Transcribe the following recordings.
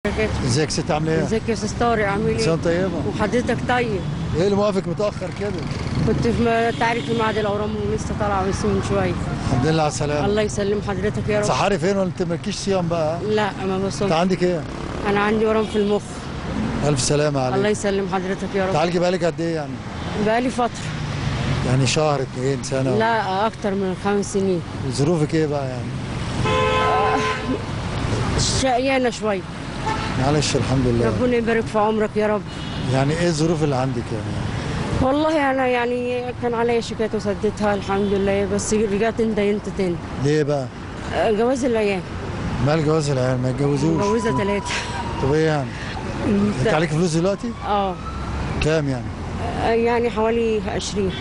وبركاته ازيك يا ست عامله ايه؟ ازيك يا استاذ طارق عامل سنه ايه؟ طيبه وحضرتك طيب ايه اللي موافق متاخر كده؟ كنت في ما تعرف في معهد الاورام ولسه طالعه بس من شويه الحمد لله على السلامه الله يسلم حضرتك يا رب سحاري فين ولا انت مالكيش صيام بقى؟ ها؟ لا ما انت بصوم عندك ايه؟ انا عندي ورم في المخ الف سلامه الله عليك يسلم حضرتك يا رب تعالجي بقالك قد ايه يعني؟ بقالي فتره يعني شهر اتنين سنه لا اكتر من خمس سنين ظروفك ايه بقى يعني؟ شقيانه شويه معلش الحمد لله ربنا يبارك في عمرك يا رب يعني ايه الظروف اللي عندك يعني؟ والله انا يعني كان عليا شيكات وسددتها الحمد لله بس رجعت اندينت تاني ليه بقى؟ آه، جواز الايام مال جواز العيال ما يتجوزوش متجوزه ثلاثه طب ايه يعني؟ انت عليك فلوس دلوقتي؟ اه كام يعني؟ آه، يعني حوالي 20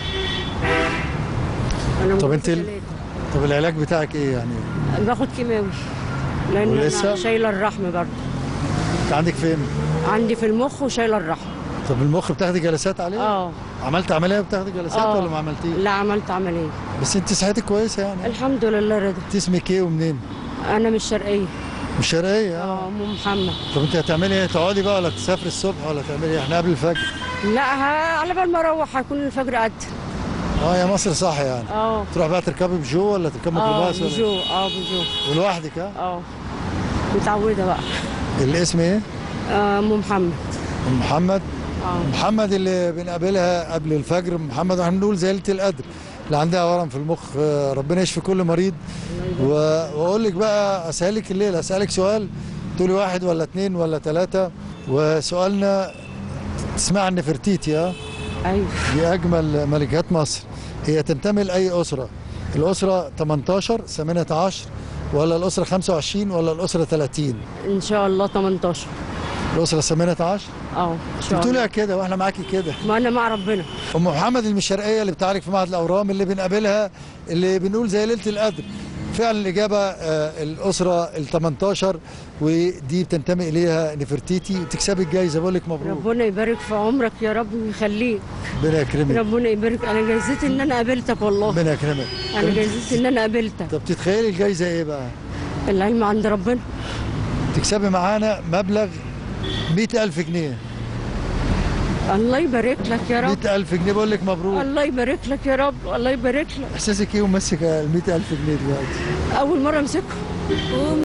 انا طب متجوزة انت ال- تلاتة. طب العلاج بتاعك ايه يعني؟ باخد كيماوي لان ولسه؟ انا شايله الرحم برضه انت عندك فين؟ عندي في المخ وشايله الرحم طب المخ بتاخدي جلسات عليه؟ اه عملت عمليه وبتاخدي جلسات آه. ولا ما عملتيش؟ لا عملت عمليه بس انت صحتك كويسه يعني الحمد لله رضا انت اسمك ايه ومنين؟ انا مش شرقيه مش شرقيه اه اه ام محمد طب انت هتعملي ايه؟ تقعدي بقى ولا تسافري الصبح ولا تعملي ايه؟ احنا قبل الفجر لا ها على بال ما اروح هيكون الفجر قد اه يا مصر صح يعني اه تروح بقى تركبي بجو ولا تركبي اه ميكروباص ولا بجو اه بجو ولوحدك ها؟ اه متعوده بقى الاسم ايه؟ آه، ام محمد ام محمد اه محمد اللي بنقابلها قبل الفجر محمد واحنا بنقول زي ليله القدر اللي عندها ورم في المخ آه، ربنا يشفي كل مريض و- واقول لك بقى اسالك الليل اسالك سؤال تقولي واحد ولا اثنين ولا ثلاثه وسؤالنا تسمع عن نفرتيتي ها ايوه دي اجمل ملكات مصر هي تنتمي لاي اسره الاسره 18 18 ولا الاسره 25 ولا الاسره 30 ان شاء الله 18 الاسره 18 اه ان شاء الله بتقولها كده واحنا معاكي كده ما انا مع ربنا ام محمد المشرقيه اللي بتعالج في معهد الاورام اللي بنقابلها اللي بنقول زي ليله القدر فعلا الاجابه آه، الاسره ال 18 ودي بتنتمي اليها نفرتيتي تكسبي الجايزه بقول لك مبروك ربنا يبارك في عمرك يا رب ويخليك ربنا يكرمك ربنا يبارك انا جايزتي ان انا قابلتك والله ربنا يكرمك انا جايزتي ان انا قابلتك طب تتخيلي الجايزه ايه بقى؟ العلم عند ربنا تكسبي معانا مبلغ 100000 جنيه الله يبارك لك يا رب 100000 جنيه بقول لك مبروك الله يبارك لك يا رب الله يبارك لك احساسك ايه ومسك ال 100000 جنيه دلوقتي؟ اول مره امسكه